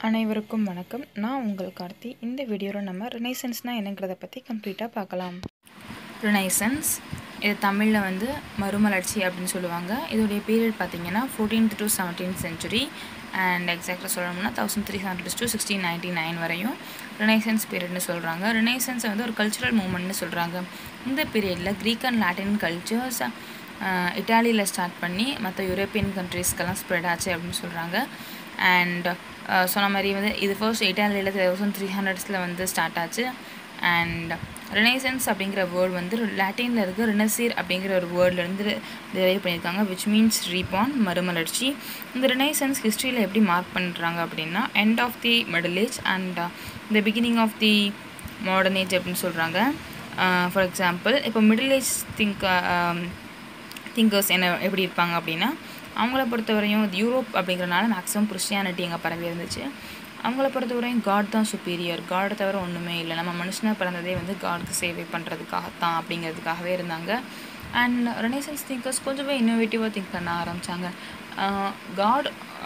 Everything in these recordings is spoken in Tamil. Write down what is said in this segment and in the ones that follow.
அனைவருக்கும் வணக்கம் நான் உங்கள் கார்த்தி இந்த வீடியோவில் நம்ம ரினைசன்ஸ்னால் என்னங்கிறத பற்றி கம்ப்ளீட்டாக பார்க்கலாம் ரினைசன்ஸ் இது தமிழில் வந்து மறுமலர்ச்சி அப்படின்னு சொல்லுவாங்க இதோடைய பீரியட் பார்த்தீங்கன்னா fourteenth to seventeenth century and எக்ஸாக்டாக சொல்லணும்னா thousand three hundred to sixteen ninety nine வரையும் ரினைசன்ஸ் பீரியட்னு சொல்கிறாங்க ரினைசன்ஸை வந்து ஒரு கல்ச்சுரல் மூமெண்ட்னு சொல்கிறாங்க இந்த பீரியடில் க்ரீக் அண்ட் லாட்டின் கல்ச்சர்ஸ் இட்டாலியில் ஸ்டார்ட் பண்ணி மற்ற யூரோப்பியன் கண்ட்ரீஸ்க்கெல்லாம் ஸ்ப்ரெட் ஆச்சு அப்படின்னு சொல்கிறாங்க அண்ட் சொன்ன மாதிரி வந்து இது ஃபர்ஸ்ட் இட்டாலியில் தௌசண்ட் த்ரீ ஹண்ட்ரட்ஸில் வந்து ஸ்டார்ட் ஆச்சு அண்ட் ரினைசன்ஸ் அப்படிங்கிற வேர்ட் வந்து லாட்டினில் இருக்க ரினசீர் அப்படிங்கிற ஒரு வேர்ட்லேருந்து டெரைவ் பண்ணியிருக்காங்க விச் மீன்ஸ் ரீபான் மறுமலர்ச்சி இந்த ரினைசன்ஸ் ஹிஸ்ட்ரியில் எப்படி மார்க் பண்ணுறாங்க அப்படின்னா end of the middle age and the beginning of the modern age அப்படின்னு சொல்கிறாங்க ஃபார் எக்ஸாம்பிள் இப்போ மிடில் ஏஜ் திங்க் திங்கர்ஸ் என்ன எப்படி இருப்பாங்க அப்படின்னா அவங்கள பொறுத்தவரையும் யூரோப் அப்படிங்கிறனால மேக்ஸிமம் கிறிஸ்டியானிட்டி எங்கே பரவி இருந்துச்சு அவங்கள பொறுத்தவரையும் காட் தான் சுப்பீரியர் காடை தவிர ஒன்றுமே இல்லை நம்ம மனுஷனாக பிறந்ததே வந்து காடுக்கு சேவை பண்ணுறதுக்காகத்தான் அப்படிங்கிறதுக்காகவே இருந்தாங்க அண்ட் ரெனேசன்ஸ் திங்கர்ஸ் கொஞ்சமே இன்னோவேட்டிவாக திங்க் பண்ண ஆரம்பித்தாங்க காட்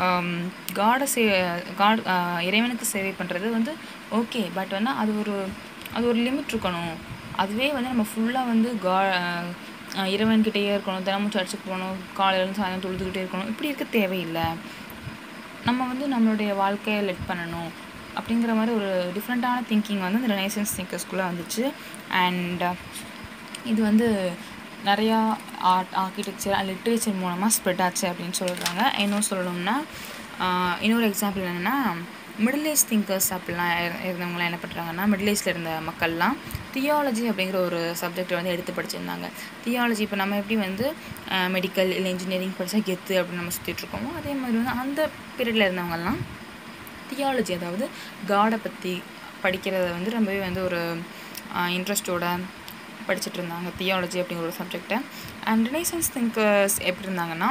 காடை சே காட் இறைவனுக்கு சேவை பண்ணுறது வந்து ஓகே பட் வந்து அது ஒரு அது ஒரு லிமிட் இருக்கணும் அதுவே வந்து நம்ம ஃபுல்லாக வந்து கா இறைவன்கிட்டயே இருக்கணும் தினமும் சர்ச்சுக்கு போகணும் காலையிலேருந்து சாயந்தரம் தொழுதுகிட்டே இருக்கணும் இப்படி இருக்க தேவையில்லை நம்ம வந்து நம்மளுடைய வாழ்க்கையை லெட் பண்ணணும் அப்படிங்கிற மாதிரி ஒரு டிஃப்ரெண்ட்டான திங்கிங் வந்து இந்த ரெனைசன்ஸ் திங்கர்ஸ்குள்ளே வந்துச்சு அண்ட் இது வந்து நிறையா ஆர்ட் ஆர்கிடெக்சர் அண்ட் லிட்ரேச்சர் மூலமாக ஸ்ப்ரெட் ஆச்சு அப்படின்னு சொல்கிறாங்க இன்னும் சொல்லணும்னா இன்னொரு எக்ஸாம்பிள் என்னென்னா மிடில் ஏஜ் திங்கர்ஸ் அப்படிலாம் இருந்தவங்களாம் என்ன பண்ணுறாங்கன்னா மிடில் ஏஜில் இருந்த மக்கள்லாம் தியாலஜி அப்படிங்கிற ஒரு சப்ஜெக்டை வந்து எடுத்து படிச்சிருந்தாங்க தியாலஜி இப்போ நம்ம எப்படி வந்து மெடிக்கல் இல்லை இன்ஜினியரிங் படித்தா கெத்து அப்படின்னு நம்ம சுற்றிட்டுருக்கோமோ அதே மாதிரி வந்து அந்த பீரியடில் இருந்தவங்கலாம் தியாலஜி அதாவது காடை பற்றி படிக்கிறத வந்து ரொம்பவே வந்து ஒரு இன்ட்ரெஸ்டோட படிச்சுட்டு இருந்தாங்க தியாலஜி அப்படிங்கிற ஒரு சப்ஜெக்டை அண்ட் ரினைசன்ஸ் திங்கர்ஸ் எப்படி இருந்தாங்கன்னா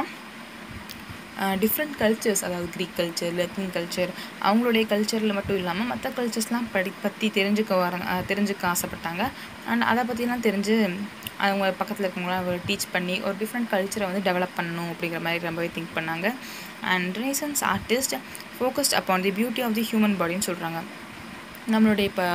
டிஃப்ரெண்ட் கல்ச்சர்ஸ் அதாவது க்ரீக் கல்ச்சர் லத்தின் கல்ச்சர் அவங்களுடைய கல்ச்சரில் மட்டும் இல்லாமல் மற்ற கல்ச்சர்ஸ்லாம் படி பற்றி தெரிஞ்சுக்க வர தெரிஞ்சுக்க ஆசைப்பட்டாங்க அண்ட் அதை பற்றிலாம் தெரிஞ்சு அவங்க பக்கத்தில் இருக்கவங்களாம் டீச் பண்ணி ஒரு டிஃப்ரெண்ட் கல்ச்சரை வந்து டெவலப் பண்ணணும் அப்படிங்கிற மாதிரி ரொம்பவே திங்க் பண்ணாங்க and renaissance artist focused upon the beauty of the human பாடின்னு சொல்கிறாங்க நம்மளுடைய இப்போ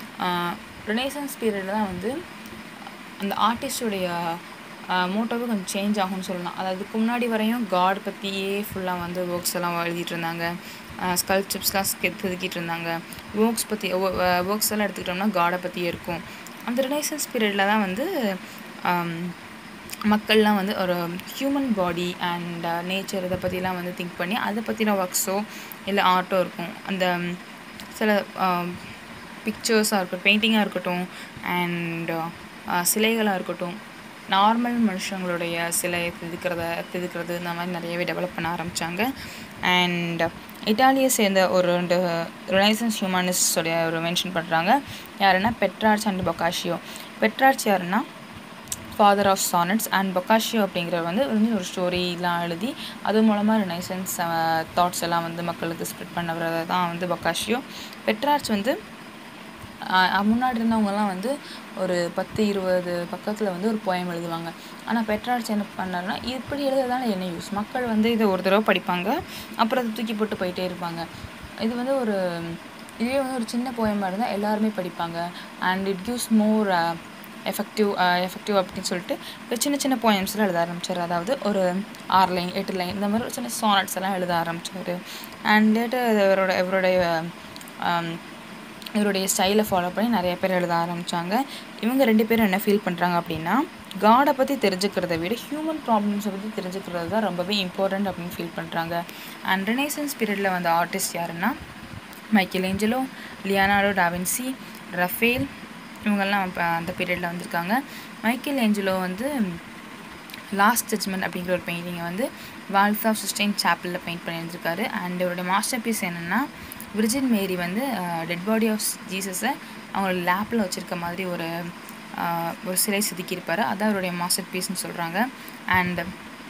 ரினைசன்ஸ் பீரியடில் தான் வந்து அந்த ஆர்டிஸ்டுடைய மோட்டோவே கொஞ்சம் சேஞ்ச் ஆகும்னு சொல்லலாம் அதாவது அதுக்கு முன்னாடி வரையும் காட் பற்றியே ஃபுல்லாக வந்து ஒர்க்ஸ் எல்லாம் எழுதிட்டு இருந்தாங்க ஸ்கல்ப்சர்ஸ்லாம் செதுக்கிட்டு இருந்தாங்க ஒர்க்ஸ் பற்றி ஒர்க்ஸ் எல்லாம் எடுத்துக்கிட்டோம்னா காடை பற்றியே இருக்கும் அந்த ரினைசன்ஸ் பீரியடில் தான் வந்து மக்கள்லாம் வந்து ஒரு ஹியூமன் பாடி அண்ட் நேச்சர் இதை பற்றிலாம் வந்து திங்க் பண்ணி அதை பற்றின ஒர்க்ஸோ இல்லை ஆர்ட்டோ இருக்கும் அந்த சில பிக்சர்ஸாக இருக்கட்டும் பெயிண்டிங்காக இருக்கட்டும் அண்ட் சிலைகளாக இருக்கட்டும் நார்மல் மனுஷங்களுடைய சிலை செதுக்கிறத செதுக்கிறது இந்த மாதிரி நிறையவே டெவலப் பண்ண ஆரம்பித்தாங்க அண்ட் இட்டாலியை சேர்ந்த ஒரு ரெண்டு ரினைசன்ஸ் ஹியூமனிஸ்டோடைய ஒரு மென்ஷன் பண்ணுறாங்க யாருன்னா பெட்ரார்ச் அண்ட் பொக்காஷியோ பெட்ரார்ச் யாருன்னா father of sonnets and Boccaccio அப்படிங்கிறவர் வந்து வந்து ஒரு ஸ்டோரிலாம் எழுதி அது மூலமாக ரினைசன்ஸ் தாட்ஸ் எல்லாம் வந்து மக்களுக்கு ஸ்ப்ரெட் பண்ணவர் தான் வந்து பொக்காஷியோ பெட்ரார்ச் வந்து முன்னாடி இருந்தவங்கலாம் வந்து ஒரு பத்து இருபது பக்கத்தில் வந்து ஒரு போயம் எழுதுவாங்க ஆனால் பெட்ரார்ச் என்ன பண்ணாருன்னா இப்படி எழுதுறதால என்ன யூஸ் மக்கள் வந்து இதை ஒரு தடவை படிப்பாங்க அப்புறம் அதை தூக்கி போட்டு போயிட்டே இருப்பாங்க இது வந்து ஒரு இதுவே வந்து ஒரு சின்ன போயமாக இருந்தால் எல்லாருமே படிப்பாங்க and it gives more effective effective அப்படின்னு சொல்லிட்டு இப்போ சின்ன சின்ன போயம்ஸ்லாம் எழுத ஆரம்பித்தார் அதாவது ஒரு ஆறு லைன் எட்டு லைன் இந்த மாதிரி ஒரு சின்ன சானட்ஸ் எல்லாம் எழுத ஆரம்பித்தார் அண்ட் லேட்டு இவரோட இவருடைய இவருடைய ஸ்டைலை ஃபாலோ பண்ணி நிறைய பேர் எழுத ஆரம்பித்தாங்க இவங்க ரெண்டு பேரும் என்ன ஃபீல் பண்ணுறாங்க அப்படின்னா காடை பற்றி தெரிஞ்சுக்கிறத விட ஹியூமன் ப்ராப்ளம்ஸை பற்றி தெரிஞ்சுக்கிறது தான் ரொம்பவே இம்பார்ட்டண்ட் அப்படின்னு ஃபீல் பண்ணுறாங்க அண்ட் ரினைசன்ஸ் பீரியடில் வந்த ஆர்டிஸ்ட் யாருன்னா Michelangelo Leonardo da Vinci Raphael இவங்கெல்லாம் இப்போ அந்த பீரியடில் வந்திருக்காங்க மைக்கேல் ஏஞ்சலோ வந்து லாஸ்ட் ஜட்ஜ்மெண்ட் அப்படிங்கிற ஒரு பெயிண்டிங்கை வந்து வால்ஸ் ஆஃப் சிஸ்டைன் சாப்பிளில் பெயிண்ட் பண்ணியிருந்திருக்காரு அண்ட் இவருடைய மாஸ்டர் பீஸ் என்னென்னா விர்ஜின் மேரி வந்து டெட் பாடி ஆஃப் ஜீசஸை அவங்களோட லேப்பில் வச்சுருக்க மாதிரி ஒரு ஒரு சிலை செதுக்கியிருப்பார் அதான் அவருடைய மாஸ்டர் பீஸ்னு சொல்கிறாங்க அண்ட்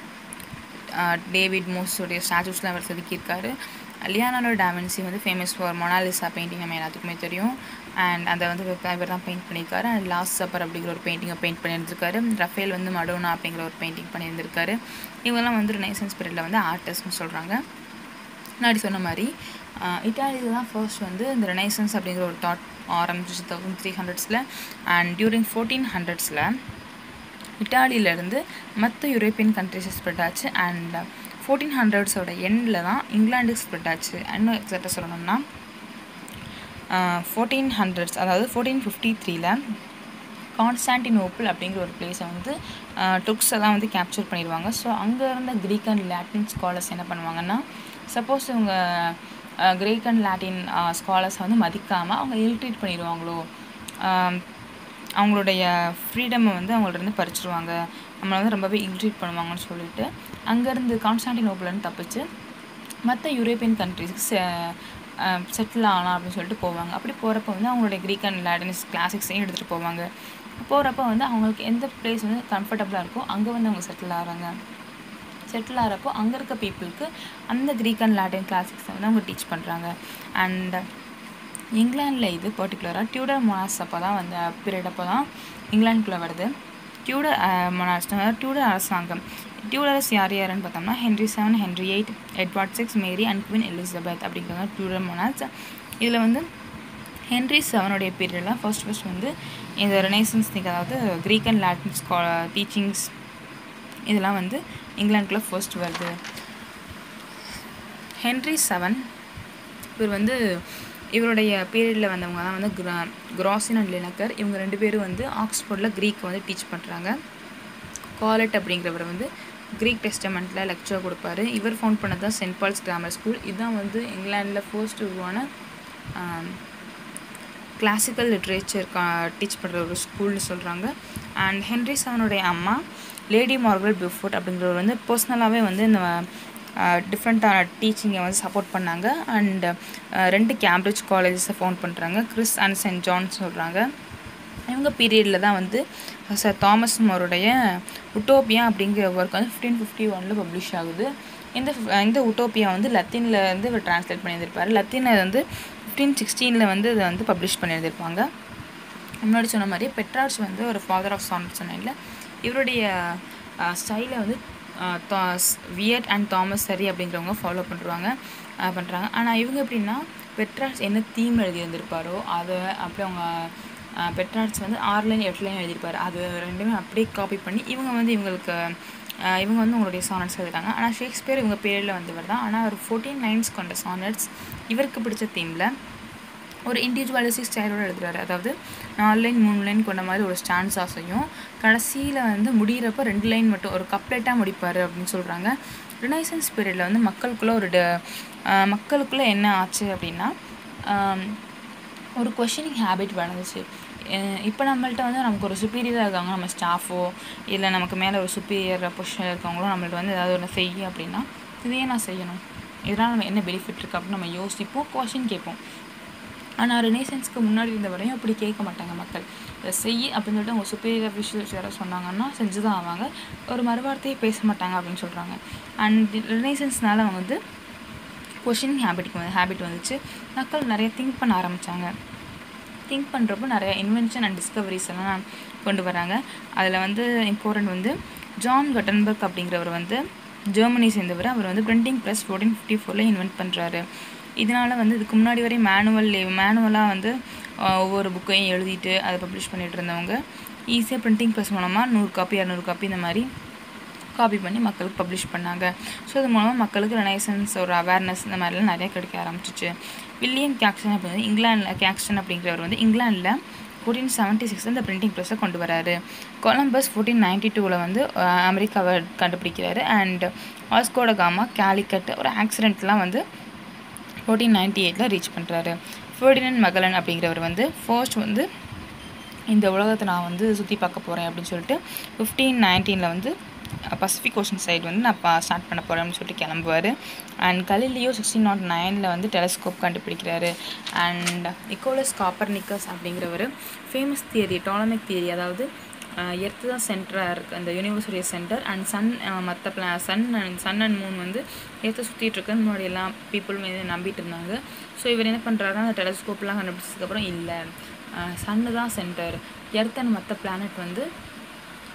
டேவிட் மோஸோடைய ஸ்டாச்சூஸ்லாம் அவர் செதுக்கியிருக்காரு லியானாடோ டாவின்சி வந்து ஃபேமஸ் ஃபார் மொனாலிசா பெயிண்டிங் நம்ம எல்லாத்துக்குமே தெரியும் அண்ட் அதை வந்து இவர் தான் பெயிண்ட் பண்ணியிருக்காரு அண்ட் லாஸ்ட் சப்பர் அப்படிங்கிற ஒரு பெயிண்டிங்கை பெயிண்ட் பண்ணியிருந்திருக்காரு ரஃபேல் வந்து மடோனா அப்படிங்கிற ஒரு பெயிண்டிங் பண்ணியிருந்திருக்காரு இவங்கெல்லாம் வந்து ரினைசன்ஸ் பீரியடில் வந்து ஆர்டிஸ்ட்னு சொல்கிறாங்க முன்னாடி சொன்ன மாதிரி இட்டாலியில் தான் ஃபர்ஸ்ட் வந்து இந்த ரெனைசன்ஸ் அப்படிங்கிற ஒரு தாட் ஆரம்பிச்சிச்சு தௌசண்ட் த்ரீ ஹண்ட்ரட்ஸில் அண்ட் டியூரிங் ஃபோர்டீன் ஹண்ட்ரட்ஸில் இட்டாலியிலேருந்து மற்ற யூரோப்பியன் கண்ட்ரிஸை ஸ்ப்ரெட் ஆச்சு அண்ட் ஃபோர்டீன் ஹண்ட்ரட்ஸோட எண்டில் தான் இங்கிலாண்டுக்கு ஸ்ப்ரெட் ஆச்சு இன்னும் எக்ஸாக்டாக சொல்லணும்னா ஃபோர்டீன் ஹண்ட்ரட்ஸ் அதாவது ஃபோர்டீன் ஃபிஃப்டி த்ரீல கான்ஸ்டான்டினோப்பிள் அப்படிங்கிற ஒரு பிளேஸை வந்து டுக்ஸ் எல்லாம் வந்து கேப்சர் பண்ணிடுவாங்க ஸோ அங்கே இருந்த க்ரீக் அண்ட் லாட்டின் ஸ்காலர்ஸ் என்ன பண்ணுவாங்கன்னா சப்போஸ் இவங்க கிரேக் அண்ட் லாட்டின் ஸ்காலர்ஸை வந்து மதிக்காமல் அவங்க இல்ட்ரீட் பண்ணிடுவாங்களோ அவங்களுடைய ஃப்ரீடமை வந்து அவங்கள்ட்ட இருந்து பறிச்சிருவாங்க நம்மளை வந்து ரொம்பவே இல்ட்ரீட் பண்ணுவாங்கன்னு சொல்லிட்டு அங்கேருந்து கான்ஸ்டான்டினோப்பிள்னு தப்பிச்சு மற்ற யூரோப்பியன் கண்ட்ரிஸ்க்கு செட்டில் ஆகலாம் அப்படின்னு சொல்லிட்டு போவாங்க அப்படி போகிறப்ப வந்து அவங்களுடைய க்ரீக் அண்ட் லாட்டின்ஸ் கிளாசிக்ஸையும் எடுத்துகிட்டு போவாங்க போகிறப்ப வந்து அவங்களுக்கு எந்த பிளேஸ் வந்து கம்ஃபர்டபுளாக இருக்கோ அங்கே வந்து அவங்க செட்டில் ஆகிறாங்க செட்டில் ஆகிறப்போ அங்கே இருக்க பீப்புளுக்கு அந்த க்ரீக் அண்ட் லாட்டின் கிளாசிக்ஸை வந்து அவங்க டீச் பண்ணுறாங்க அண்ட் இங்கிலாண்டில் இது பர்டிகுலராக டியூடர் மொனாஸ் அப்போ தான் வந்து பீரியட் அப்போ தான் இங்கிலாந்துக்குள்ளே வருது டியூடர் மொனாஸ் டியூடர் அரசாங்கம் டியூடர்ஸ் யார் யாருன்னு பார்த்தோம்னா Henry seven Henry eight Edward six Mary and queen Elizabeth அப்படிங்கிறவங்க டியூடர் மொனாஸ் இதில் வந்து ஹென்ரி செவனுடைய பீரியடில் ஃபர்ஸ்ட் ஃபர்ஸ்ட் வந்து இந்த ரெனைசன்ஸ் திங்க் அதாவது க்ரீக் அண்ட் லாட்டின் ஸ்கா டீச்சிங்ஸ் இதெல்லாம் வந்து இங்கிலாந்துக்குள்ளே ஃபர்ஸ்ட் வருது ஹென்ரி செவன் இவர் வந்து இவருடைய பீரியடில் வந்தவங்க தான் வந்து கிரா கிராசின் அண்ட் லினக்கர் இவங்க ரெண்டு பேரும் வந்து ஆக்ஸ்ஃபோர்டில் க்ரீக் வந்து டீச் பண்ணுறாங்க காலட் அப்படிங்கிறவர் வந்து க்ரீக் டெஸ்டமெண்ட்டில் லெக்சர் கொடுப்பாரு இவர் ஃபவுண்ட் பண்ணது தான் சென்ட் பால்ஸ் கிராமர் ஸ்கூல் இதுதான் வந்து இங்கிலாண்டில் ஃபர்ஸ்ட் உருவான கிளாசிக்கல் லிட்ரேச்சர் டீச் பண்ணுற ஒரு ஸ்கூல்னு சொல்கிறாங்க அண்ட் ஹென்ரி செவனுடைய அம்மா லேடி மார்கல் பியூஃபோர்ட் அப்படிங்கிறவர் வந்து பர்சனலாகவே வந்து இந்த டிஃப்ரெண்ட்டான டீச்சிங்கை வந்து சப்போர்ட் பண்ணாங்க அண்ட் ரெண்டு கேம்பிரிட்ஜ் காலேஜஸை ஃபவுண்ட் பண்ணுறாங்க கிறிஸ் அண்ட் சென்ட் ஜான் சொல்கிறாங்க இவங்க பீரியடில் தான் வந்து சார் தாமஸ் மோருடைய உட்டோப்பியா அப்படிங்கிற ஒர்க் வந்து ஃபிஃப்டீன் ஃபிஃப்டி ஒனில் பப்ளிஷ் ஆகுது இந்த இந்த உட்டோப்பியா வந்து லத்தீனில் இருந்து இவர் ட்ரான்ஸ்லேட் பண்ணியிருந்திருப்பார் லத்தீனில் வந்து ஃபிஃப்டீன் சிக்ஸ்டீனில் வந்து இதை வந்து பப்ளிஷ் பண்ணியிருந்திருப்பாங்க முன்னாடி சொன்ன மாதிரி பெட்ரார்ச் வந்து ஒரு ஃபாதர் ஆஃப் சான் சொன்னேன்ல இவருடைய ஸ்டைலை வந்து வியட் அண்ட் தாமஸ் சரி அப்படிங்கிறவங்க ஃபாலோ பண்ணுறாங்க பண்ணுறாங்க ஆனால் இவங்க எப்படின்னா பெட்ரார்ச் என்ன தீம் எழுதியிருந்திருப்பாரோ அதை அப்படியே அவங்க பெட்ரார்ட்ஸ் வந்து ஆறு லைன் எட்டு லைன் எழுதியிருப்பார் அது ரெண்டுமே அப்படியே காப்பி பண்ணி இவங்க வந்து இவங்களுக்கு இவங்க வந்து உங்களுடைய சானட்ஸ் எழுதுறாங்க ஆனால் ஷேக்ஸ்பியர் இவங்க பேரில் வந்தவர் தான் ஆனால் ஒரு ஃபோர்டீன் லைன்ஸ் கொண்ட சானட்ஸ் இவருக்கு பிடிச்ச தீமில் ஒரு இண்டிவிஜுவலிஸ்டிக் ஸ்டைலோடு எழுதுறாரு அதாவது நாலு லைன் மூணு லைன் கொண்ட மாதிரி ஒரு ஸ்டான்ஸ் ஆசையும் கடைசியில் வந்து முடிகிறப்ப ரெண்டு லைன் மட்டும் ஒரு கப்லெட்டாக முடிப்பார் அப்படின்னு சொல்கிறாங்க ரினைசன்ஸ் பீரியடில் வந்து மக்களுக்குள்ளே ஒரு மக்களுக்குள்ளே என்ன ஆச்சு அப்படின்னா ஒரு கொஷினிங் ஹேபிட் வளர்ந்துச்சு இப்போ நம்மள்ட்ட வந்து நமக்கு ஒரு சுப்பீரியராக இருக்காங்க நம்ம ஸ்டாஃபோ இல்லை நமக்கு மேலே ஒரு சுப்பீரியர் பொசிஷனில் இருக்கவங்களோ நம்மள்ட்ட வந்து ஏதாவது ஒன்று செய்ய அப்படின்னா இதையே நான் செய்யணும் இதனால் நம்ம என்ன பெனிஃபிட் இருக்குது அப்படின்னு நம்ம யோசிப்போம் கொஷின் கேட்போம் ஆனால் ரினேசன்ஸ்க்கு முன்னாடி இருந்த வரையும் அப்படி கேட்க மாட்டாங்க மக்கள் இதை செய் அப்படின்னு சொல்லிட்டு அவங்க சுப்பீரியர் அஃபிஷியல்ஸ் யாராவது சொன்னாங்கன்னா செஞ்சு தான் ஆவாங்க ஒரு மறுவார்த்தையே பேச மாட்டாங்க அப்படின்னு சொல்கிறாங்க அண்ட் ரினேசன்ஸ்னால அவங்க வந்து கொஷின் ஹேபிட்க்கு வந்து ஹேபிட் வந்துச்சு மக்கள் நிறைய திங்க் பண்ண ஆரம்பித்தாங்க திங்க் பண்ணுறப்போ நிறைய இன்வென்ஷன் அண்ட் டிஸ்கவரிஸ் எல்லாம் கொண்டு வராங்க அதில் வந்து இம்பார்ட்டன்ட் வந்து ஜான் கட்டன்பர்க் அப்படிங்கிறவர் வந்து ஜெர்மனி சேர்ந்தவர் அவர் வந்து பிரிண்டிங் ப்ரெஸ் ஃபோர்டீன் ஃபிஃப்டி ஃபோரில் இன்வென்ட் பண்ணுறாரு இதனால் வந்து இதுக்கு முன்னாடி வரை மேனுவல் மேனுவலாக வந்து ஒவ்வொரு புக்கையும் எழுதிட்டு அதை பப்ளிஷ் பண்ணிகிட்டு இருந்தவங்க ஈஸியாக பிரிண்டிங் ப்ரெஸ் மூலமாக நூறு காப்பி இரநூறு காப்பி இந்த மாதிரி காப்பி பண்ணி மக்களுக்கு பப்ளிஷ் பண்ணாங்க ஸோ அது மூலமாக மக்களுக்கு ரெனைசன்ஸ் ஒரு அவேர்னஸ் இந்த மாதிரிலாம் நிறைய கிடைக்க ஆரம்பிச்சிச்சு வில்லியம் கேக்ஸ்டன் அப்படிங்கிறது இங்கிலாண்டில் கேக்ஸ்டன் அப்படிங்கிறவர் வந்து இங்கிலாண்டில் ஃபோர்டீன் செவன்ட்டி சிக்ஸில் இந்த பிரிண்டிங் ப்ரெஸ்ஸை கொண்டு வராரு கொலம்பஸ் ஃபோர்டீன் நைன்டி டூவில் வந்து அமெரிக்காவை கண்டுபிடிக்கிறாரு அண்ட் ஆஸ்கோட காமா கேலிக்கட் ஒரு ஆக்சிடெண்ட்லாம் வந்து ஃபோர்டீன் நைன்டி எயிட்டில் ரீச் பண்ணுறாரு ஃபர்டினன் மகளன் அப்படிங்கிறவர் வந்து ஃபர்ஸ்ட் வந்து இந்த உலகத்தை நான் வந்து சுற்றி பார்க்க போகிறேன் அப்படின்னு சொல்லிட்டு ஃபிஃப்டீன் நைன்டீனில் வந்து பசிபிக் ஓஷன் சைடு வந்து நான் பா ஸ்டார்ட் பண்ண போகிறேன்னு சொல்லிட்டு கிளம்புவார் அண்ட் கலிலியோ சிக்ஸ்டீன் நாட் நைனில் வந்து டெலஸ்கோப் கண்டுபிடிக்கிறாரு அண்ட் நிக்கோலஸ் காப்பர்னிக்கஸ் அப்படிங்கிறவர் ஃபேமஸ் தியரி டாலமிக் தியரி அதாவது எர்த்து தான் சென்டராக இருக்குது அந்த யூனிவர்ஸுடைய சென்டர் அண்ட் சன் மற்ற பிளா sun and sun and moon வந்து எர்த்தை சுற்றிட்டு இருக்குன்னு முன்னாடி எல்லாம் பீப்புள் மீது நம்பிட்டு இருந்தாங்க ஸோ இவர் என்ன பண்ணுறாருன்னா அந்த டெலஸ்கோப்லாம் கண்டுபிடிச்சதுக்கப்புறம் இல்லை சன்னு தான் சென்டர் எர்த் அண்ட் மற்ற பிளானட் வந்து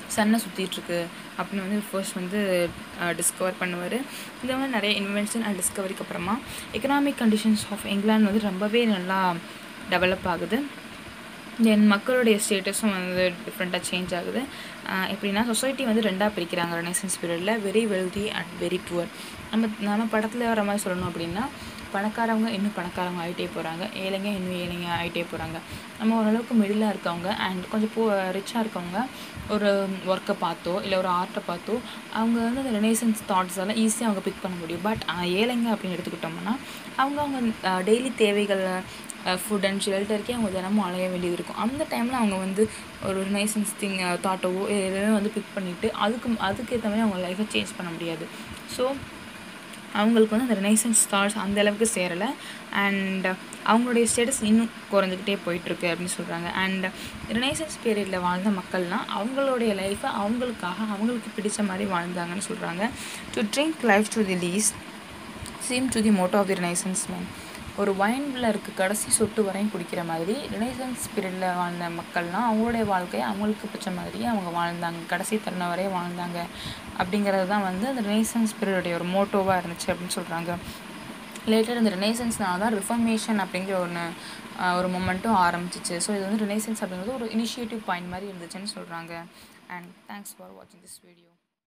சன்னை சுற்றிட்டுருக்கு அப்படின்னு வந்து ஃபர்ஸ்ட் வந்து டிஸ்கவர் பண்ணுவார் இந்த மாதிரி நிறைய இன்வென்ஷன் அண்ட் டிஸ்கவரிக்கு அப்புறமா எக்கனாமிக் கண்டிஷன்ஸ் ஆஃப் இங்கிலாந்து வந்து ரொம்பவே நல்லா டெவலப் ஆகுது தென் மக்களுடைய ஸ்டேட்டஸும் வந்து டிஃப்ரெண்ட்டாக சேஞ்ச் ஆகுது எப்படின்னா சொசைட்டி வந்து ரெண்டாக பிரிக்கிறாங்க ரெனேசன்ஸ் பீரியடில் very wealthy and very poor நம்ம நம்ம படத்தில் வர மாதிரி சொல்லணும் அப்படின்னா பணக்காரவங்க இன்னும் பணக்காரவங்க ஆகிட்டே போகிறாங்க ஏழைங்க இன்னும் ஏழைங்க ஆகிட்டே போகிறாங்க நம்ம ஓரளவுக்கு மிடிலாக இருக்கவங்க அண்ட் கொஞ்சம் போ ரிச்சாக இருக்கவங்க ஒரு ஒர்க்கை பார்த்தோ இல்லை ஒரு ஆர்ட்டை பார்த்தோ அவங்க வந்து அந்த ரெனேசன்ஸ் தாட்ஸ் எல்லாம் ஈஸியாக அவங்க பிக் பண்ண முடியும் பட் ஏழைங்க அப்படின்னு எடுத்துக்கிட்டோம்னா அவங்க அவங்க டெய்லி தேவைகள் ஃபுட் அண்ட் ஷெல்டருக்கே அவங்க தினமும் அலைய வேண்டியது இருக்கும் அந்த டைமில் அவங்க வந்து ஒரு நைசன்ஸ் திங் தாட்டோவோ எதுவுமே வந்து பிக் பண்ணிவிட்டு அதுக்கு அதுக்கேற்ற மாதிரி அவங்க லைஃப்பை சேஞ்ச் பண்ண முடியாது ஸோ அவங்களுக்கு வந்து அந்த ரினைசன்ஸ் தாட்ஸ் அந்த அளவுக்கு சேரலை அண்ட் அவங்களுடைய ஸ்டேட்டஸ் இன்னும் குறைஞ்சிக்கிட்டே போயிட்டுருக்கு அப்படின்னு சொல்கிறாங்க அண்ட் ரினைசன்ஸ் பீரியடில் வாழ்ந்த மக்கள்லாம் அவங்களுடைய லைஃப்பை அவங்களுக்காக அவங்களுக்கு பிடிச்ச மாதிரி வாழ்ந்தாங்கன்னு சொல்கிறாங்க to drink life to the lees seem to the motto of the renaissance man ஒரு வைனில் இருக்க கடைசி சொட்டு வரையும் குடிக்கிற மாதிரி ரினைசன்ஸ் பீரியடில் வாழ்ந்த மக்கள்லாம் அவங்களுடைய வாழ்க்கையை அவங்களுக்கு பிடிச்ச மாதிரியே அவங்க வாழ்ந்தாங்க கடைசி தருணம் வரையும் வாழ்ந்தாங்க அப்படிங்கிறது தான் வந்து அந்த ரினைசன்ஸ் பீரியடுடைய ஒரு மோட்டோவாக இருந்துச்சு அப்படின்னு சொல்கிறாங்க லேட்டர் இந்த ரினைசன்ஸ்னால தான் ரிஃபர்மேஷன் அப்படிங்கிற ஒன்று ஒரு மொமெண்ட்டும் ஆரம்பிச்சிச்சு ஸோ இது வந்து ரினைசன்ஸ் அப்படிங்கிறது ஒரு இனிஷியேட்டிவ் பாயிண்ட் மாதிரி இருந்துச்சுன்னு சொல்கிறாங்க அண்ட் தேங்க்ஸ் ஃபார் வாட்சிங் திஸ் வீடியோ